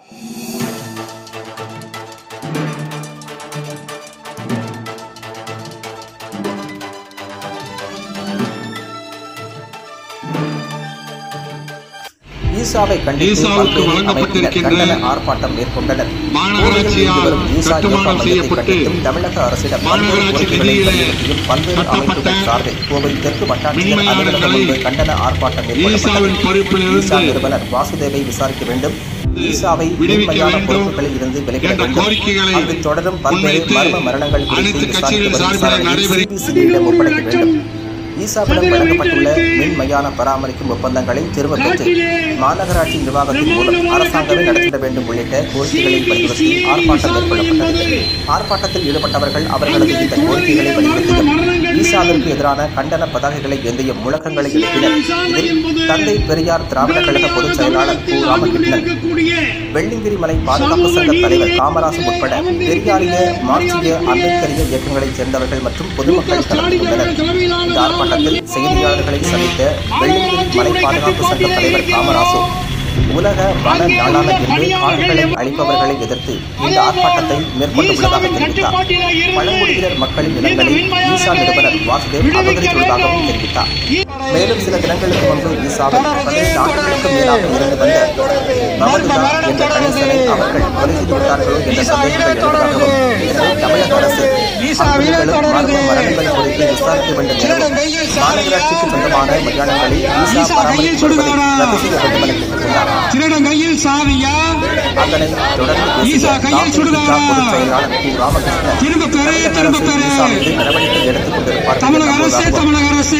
ஈசாவை கண்டித்து ஈசாவுக்கு பல்வேறு அமைப்பினர் வழங்கப்பட்டிருக்கின்ற கண்டன ஆர்ப்பாட்டம் மேற்கொண்டனர் மாநகராட்சியால் கோவையில் வரும் ஈசா கட்டுமானம் யோகா மையத்தை செய்யப்பட்டு கண்டித்தும் தமிழக அரசிடம் பல்வேறு மாநகராட்சி கோரிக்கைகளை நிதியிலே வலியுறுத்தியும் பல்வேறு கட்டப்பட்ட அமைப்புகள் சார்பில் கோவை தெற்கு வட்டாட்சியர் மின்மயானங்களை அலுவலகம் முன்பு கண்டன ஆர்ப்பாட்டம் ஈசாவின் மேற்கொள்ளப்பட்டது பொறுப்பிலிருந்து ஈசா நிறுவனர் வாசுதேவை விசாரிக்க வேண்டும் ஈசாவை விடுவிக்க உண்மையான வேண்டும் பொறுப்புகளில் இருந்து விலகிட என்ற வேண்டும் கோரிக்கைகளை அங்கு தொடரும் பல்வேறு முன்வைத்து மர்ம மரணங்கள் குறித்து அனைத்து கட்சிகளின் விசாரித்து சார்பில் வரும் விசாரணையை நடைபெறும் சிபிசிஐடியிடம் ஒப்படைக்க வேண்டும் ஈசாவிடம் வழங்கப்பட்டுள்ள மின் மயான பராமரிக்கும் ஒப்பந்தங்களை திரும்பப் பெற்று மாநகராட்சி நிர்வாகத்தின் மூலம் அரசாங்கமே நடத்திட வேண்டும் உள்ளிட்ட கோரிக்கைகளை வலியுறுத்தி ஆர்ப்பாட்டம் மேற்கொள்ளப்பட்டது ஆர்ப்பாட்டத்தில் ஈடுபட்டவர்கள் அவர்களது இந்த கோரிக்கைகளை வலியுறுத்தியும் ஈசாவிற்கு எதிரான கண்டன பதாகைகளை ஏந்திய முழக்கங்களை எழுப்பினர் இதில் தந்தை பெரியார் திராவிட கழக பொதுச் செயலாளர் கு ராமகிருஷ்ணன் வெள்ளிங்கிரி மலை பாதுகாப்பு சங்க தலைவர் காமராசு உட்பட பெரியாரிய மார்க்சிய அம்பேத்கரிய இயக்கங்களைச் சேர்ந்தவர்கள் மற்றும் பொதுமக்கள் கலந்து கொண்டனர் இந்த ஆர்ப்பாட்டத்தில் செய்தியாளர்களை சந்தித்த வெள்ளிங்கிரி மலை பாதுகாப்பு சங்க தலைவர் காமராசு உலக வன நாளான என்று காடுகளை அழிப்பவர்களை எதிர்த்து இந்த ஆர்ப்பாட்டத்தை மேற்கொண்டுள்ளதாக தெரிவித்தார் பழங்குடியினர் மக்களின் நிலங்களை ஈசா நிறுவனர் வாசுதேவ் அபகரித்துள்ளதாகவும் தெரிவித்தார் மேலும் சில தினங்களுக்கு முன்பு ஈசாவில் பதினைந்து ஆண்டுகளுக்கு மேலாக இருந்து வந்த பவதுதா என்ற கணேசனை அவர்கள் கொலை செய்து விட்டார்களோ என்ற சந்தேகங்கள் எழுவதாகவும் எனவே தமிழக அரசு அங்குள்ள மர்ம மரணங்கள் குறித்து விசாரிக்க வேண்டும் எனவும் மாநகராட்சிக்கு சொந்தமான மயானங்களை ஈசா பராமரித்து வருவதை ரத்து செய்ய வேண்டும் என கேட்டுக்கொண்டார் திருடன் கையில் சாவியா அதனை தொடர்ந்து ஈசா பேசிய கையில் டாக்டர் சுடுகாடா? சித்ரா பொதுச் செயலாளர் கு ராமகிருஷ்ணன் திரும்ப பெறு, தமிழக திரும்ப அரசு பெறு. ஈசா மீது நடவடிக்கை எடுத்துக் கொண்டிருப்பார்கள் தமிழக என அரசு கூறினார். தமிழக அரசு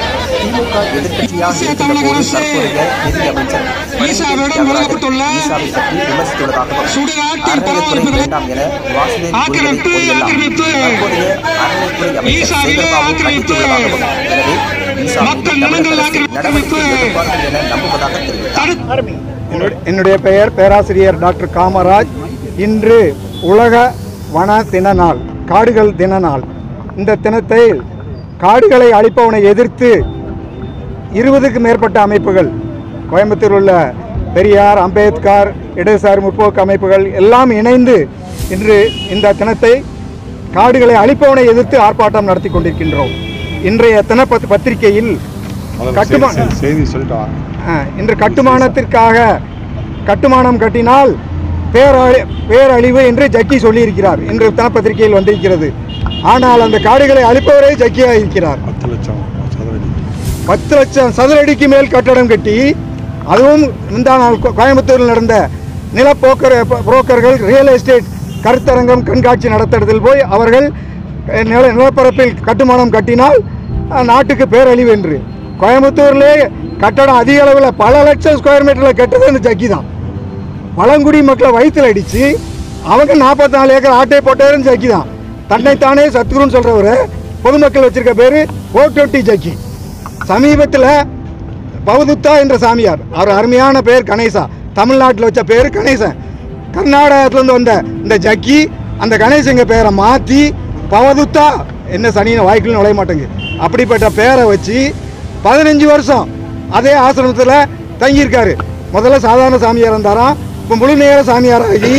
திமுக எதிர்க்கட்சியாக ஈசா இருக்கின்ற தமிழக போது அரசு. தற்போதைய நிதி அமைச்சர் ஈசாவிடம் தியாகராஜன் வழங்கப்பட்டுள்ள ஈசாவை பற்றி விமர்சித்துள்ளதாகவும் சுடுகாட்டில் அறநிலைத்துறை பராமரிப்புகளை வேண்டாம் என வாசுதேவ் ஆக்கிரமிப்பு, கூறியதை போலெல்லாம் ஆக்கிரமிப்பு. தற்போதைய அறநிலைத்துறை அமைச்சர் ஈசாவிலே சேகர்பாபு ஆக்கிரமிப்பு. கண்டித்துள்ளதாகவும் எனவே ஈசா மீது மக்கள் தமிழக நிலங்கள் அரசு ஆக்கிரமிப்பு. நடவடிக்கை எடுப்பார்கள் என நம்புவதாக தெரிவித்தார் என்னுடைய- என்னுடைய பெயர் பேராசிரியர் டாக்டர் காமராஜ் இன்று உலக வன தின நாள் காடுகள் தின நாள் இந்த தினத்தை காடுகளை அழிப்பவனை எதிர்த்து இருபதுக்கும் மேற்பட்ட அமைப்புகள் கோயம்புத்தூர் உள்ள பெரியார் அம்பேத்கர் இடதுசாரி முற்போக்கு அமைப்புகள் எல்லாம் இணைந்து இன்று இந்த தினத்தை காடுகளை அழிப்பவனை எதிர்த்து ஆர்ப்பாட்டம் நடத்தி கொண்டிருக்கின்றோம் இன்றைய தின பத்- பத்திரிகையில் கட்டுமான செய்தி சொல்லிட்டா ஆ, இன்று கட்டுமானத்திற்காக கட்டுமானம் கட்டினால் பேரழி பேரழிவு என்று ஜக்கி சொல்லியிருக்கிறார் இன்று தினப்பத்திரிகையில் வந்திருக்கிறது ஆனால் அந்த காடுகளை அழிப்பவரே ஜக்கியாக இருக்கிறார் பத்து லட்சம் சதுரடி பத்து லட்சம் சதுரடிக்கு மேல் கட்டடம் கட்டி அதுவும் முந்தா நாள் கோ- கோயம்புத்தூரில் நடந்த நிலப்போக்கர் புரோக்கர்கள் ரியல் எஸ்டேட் கருத்தரங்கம் கண்காட்சி நடத்துறதில் போய் அவர்கள் அஹ், நில நிலப்பரப்பில் கட்டுமானம் கட்டினால் அஹ், நாட்டுக்கு பேரழிவு என்று கோயம்புத்தூர்லே கட்டடம் அதிக அளவில் பல லட்சம் ஸ்கொயர் மீட்டரில் கட்டுறது இந்த ஜக்கி தான் பழங்குடி மக்களை வயிற்றில் அடித்து அவங்க நாற்பத்தி நாலு ஏக்கர் ஆட்டை போட்டாருன்னு ஜக்கி தான் தன்னைத்தானே சத்குருன்னு சொல்கிறவர் பொதுமக்கள் வச்சிருக்க பேர் ஓட்டொட்டி ஜக்கி சமீபத்தில் பவதுத்தா என்ற சாமியார் அவர் அருமையான பேர் கணேசா தமிழ்நாட்டில் வச்ச பேர் கணேசன் கர்நாடகத்துலேருந்து வந்த இந்த ஜக்கி அந்த கணேசங்க பேரை மாற்றி பவதுத்தா என்ன சனின்னு வாய்க்குள்ள நுழைய மாட்டேங்குது அப்படிப்பட்ட பேரை வச்சு பதினஞ்சு வருஷம் அதே ஆசிரமத்தில் தங்கியிருக்காரு முதல்ல சாதாரண சாமியார் இருந்தாராம் இப்போ முழு நேர சாமியார் ஆகி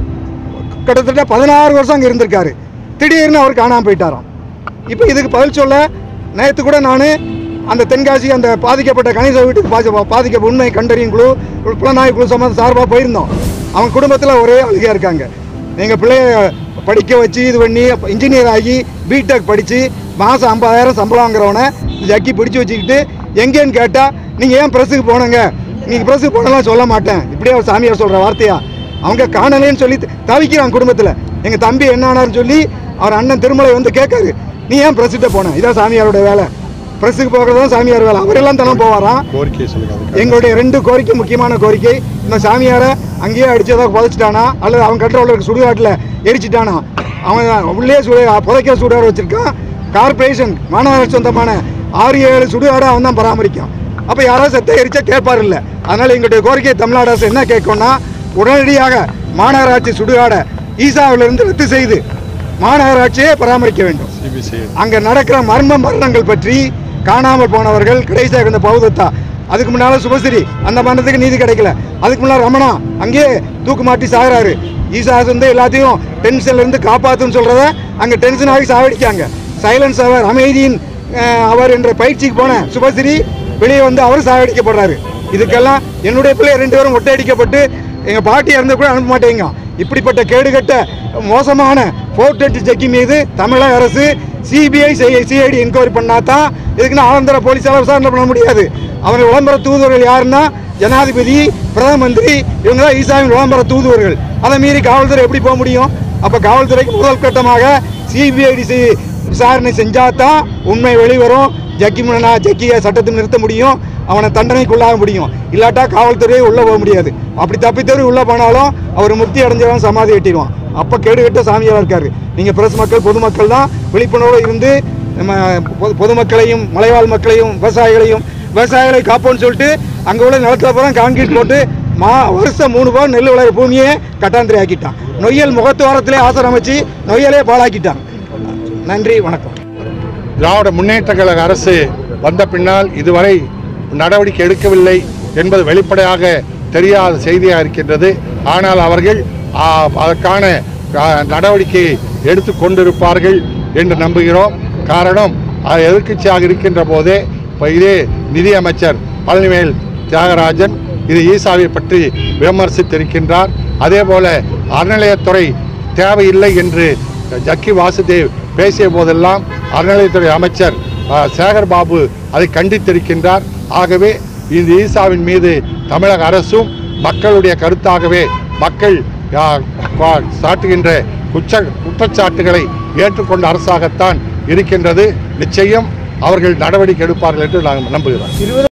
கிட்டத்தட்ட பதினாறு வருஷம் அங்கே இருந்திருக்காரு திடீர்னு அவர் காணாமல் போயிட்டாராம் இப்போ இதுக்கு பதில் சொல்ல நேற்று கூட நான் அந்த தென்காசி அந்த பாதிக்கப்பட்ட கணேச வீட்டுக்கு பாதி பாதிக்க உண்மை கண்டறியும் குழு புலனாய்வு குழு சம்மந்த சார்பாக போயிருந்தோம் அவங்க குடும்பத்தில் ஒரே அழுகையாக இருக்காங்க நீங்கள் பிள்ளைய படிக்க வச்சு இது பண்ணி இன்ஜினியர் ஆகி பிடெக் படித்து மாதம் ஐம்பதாயிரம் சம்பளம் வாங்குறவனை ஜக்கி பிடிச்சி வச்சுக்கிட்டு எங்கேன்னு கேட்டால் நீங்கள் ஏன் ப்ரெஸ்ஸுக்கு போனங்க நீங்கள் ப்ரெஸ்ஸுக்கு போனலாம் சொல்ல மாட்டேன் இப்படியே ஒரு சாமியார் சொல்கிற வார்த்தையா அவங்க காணலேன்னு சொல்லி தவிக்கிறான் குடும்பத்தில் எங்கள் தம்பி என்ன ஆனார்னு சொல்லி அவர் அண்ணன் திருமலை வந்து கேட்காரு நீ ஏன் ப்ரெஸ்கிட்ட போன இதான் சாமியாரோட வேலை ப்ரெஸ்ஸுக்கு போகிறது தான் சாமியார் வேலை அவரெல்லாம் தானே போவாராம் கோரிக்கையை சொல்லுங்க அதுக்கு எங்களுடைய ரெண்டு கோரிக்கை முக்கியமான கோரிக்கை இந்த சாமியாரை அங்கேயே அடிச்சதா புதைச்சிட்டானா அல்லது அவன் கட்டுறவுல இருக்க சுடுகாட்டில் எரிச்சிட்டானா அவன் உள்ளே சுடு புதைக்கிற சுடுகாடு வச்சிருக்கான் கார்பரேஷன் மாநகராட்சி சொந்தமான ஆறு ஏழு சுடுகாடை அவன் தான் பராமரிக்கான் அப்போ யாராவது செத்த எரிச்சா கேட்பார் இல்லை அதனால எங்களுடைய கோரிக்கை தமிழ்நாடு அரசு என்ன கேட்கும்னா உடனடியாக மாநகராட்சி சுடுகாடை ஈசாவிலிருந்து ரத்து செய்து மாநகராட்சியே பராமரிக்க வேண்டும் சிபிசிஐ அங்க நடக்கிற மர்ம மரணங்கள் பற்றி காணாமல் போனவர்கள் கடைசியாக இருந்த பௌதத்தா அதுக்கு முன்னால சுபஸ்ரீ அந்த மரணத்துக்கு நீதி கிடைக்கல அதுக்கு முன்னால ரமணா அங்கேயே தூக்கு மாட்டி சாகுறாரு ஈசாஸ் வந்து எல்லாத்தையும் டென்ஷன்ல இருந்து காப்பாத்துன்னு சொல்றத அங்க டென்ஷன் ஆகி சாவடிக்காங்க சைலன்ஸ் அவர் அமைதியின் அஹ், அவர் என்ற பயிற்சிக்கு போன சுபஸ்ரீ வெளியே வந்து அவர் சாகடிக்கப்படுறாரு இதுக்கெல்லாம் என்னுடைய பிள்ளை ரெண்டு பேரும் ஒட்டையடிக்கப்பட்டு எங்க பாட்டி இறந்து கூட அனுப்ப மாட்டேங்க இப்படிப்பட்ட கேடுகட்ட மோசமான ஃபோர் டுவெண்ட்டி ஜக்கி மீது தமிழக அரசு சிபிஐ சிஐடி என்கொயரி பண்ணா தான் இதுக்குன்னு ஆனந்தர போலீஸால விசாரணை பண்ண முடியாது அவங்க விளம்பர தூதுவர்கள் யாருன்னா ஜனாதிபதி பிரதம மந்திரி இவங்க தான் ஈசாவின் விளம்பர தூதுவர்கள் அதை மீறி காவல்துறை எப்படி போக முடியும் அப்ப காவல்துறைக்கு முதல் கட்டமாக சிபிஐடி விசாரணை செஞ்சா தான் உண்மை வெளிவரும் ஜக்கி முன்னா ஜக்கியை சட்டத்தை நிறுத்த முடியும் அவனை தண்டனைக்குள்ளாக முடியும் இல்லாட்டா காவல்துறையே உள்ள போக முடியாது அப்படி தப்பித்தவரி உள்ள போனாலும் அவர் முக்தி அடைஞ்சவன் சமாதி கட்டிடுவான் அப்ப கேடுகட்ட சாமியாரா இருக்காரு நீங்க பிரஸ் மக்கள் பொதுமக்கள் தான் விழிப்புணர்வோடு இருந்து நம்ம பொது- பொதுமக்களையும் மலைவாழ் மக்களையும் விவசாயிகளையும் விவசாயிகளை காப்போம்னு சொல்லிட்டு அங்க உள்ள நிலத்துல பூரா கான்கிரீட் போட்டு மா வருஷம் மூணு பவுன் நெல் விளைய பூமியே கட்டாந்திரி ஆக்கிட்டான் நொய்யல் முகத்துவாரத்திலே ஆசிரம் அமைச்சு நொய்யலே பாழாக்கிட்டான் நன்றி வணக்கம் திராவிட முன்னேற்ற கழக அரசு வந்த பின்னால் இதுவரை நடவடிக்கை எடுக்கவில்லை என்பது வெளிப்படையாக தெரியாத செய்தியாக இருக்கின்றது ஆனால் அவர்கள் ஆ, அதற்கான ஆ, நடவடிக்கையை எடுத்து கொண்டிருப்பார்கள் என்று நம்புகிறோம் காரணம் அது எதிர்க்கட்சியாக இருக்கின்ற போதே இப்போ இதே நிதியமைச்சர் பழனிவேல் தியாகராஜன் இது ஈசாவை பற்றி விமர்சித்திருக்கின்றார் அதே போல அறநிலையத்துறை தேவையில்லை என்று ஜக்கி வாசுதேவ் பேசிய போதெல்லாம் அறநிலையத்துறை அமைச்சர் ஆ, சேகர் பாபு அதை கண்டித்திருக்கின்றார் ஆகவே இந்த ஈசாவின் மீது தமிழக அரசும் மக்களுடைய கருத்தாகவே மக்கள் ஆ, வா- சாட்டுகின்ற குற்ற குற்றச்சாட்டுகளை ஏற்றுக்கொண்ட அரசாகத்தான் இருக்கின்றது நிச்சயம் அவர்கள் நடவடிக்கை எடுப்பார்கள் என்று நாங்கள் நம்புகிறோம்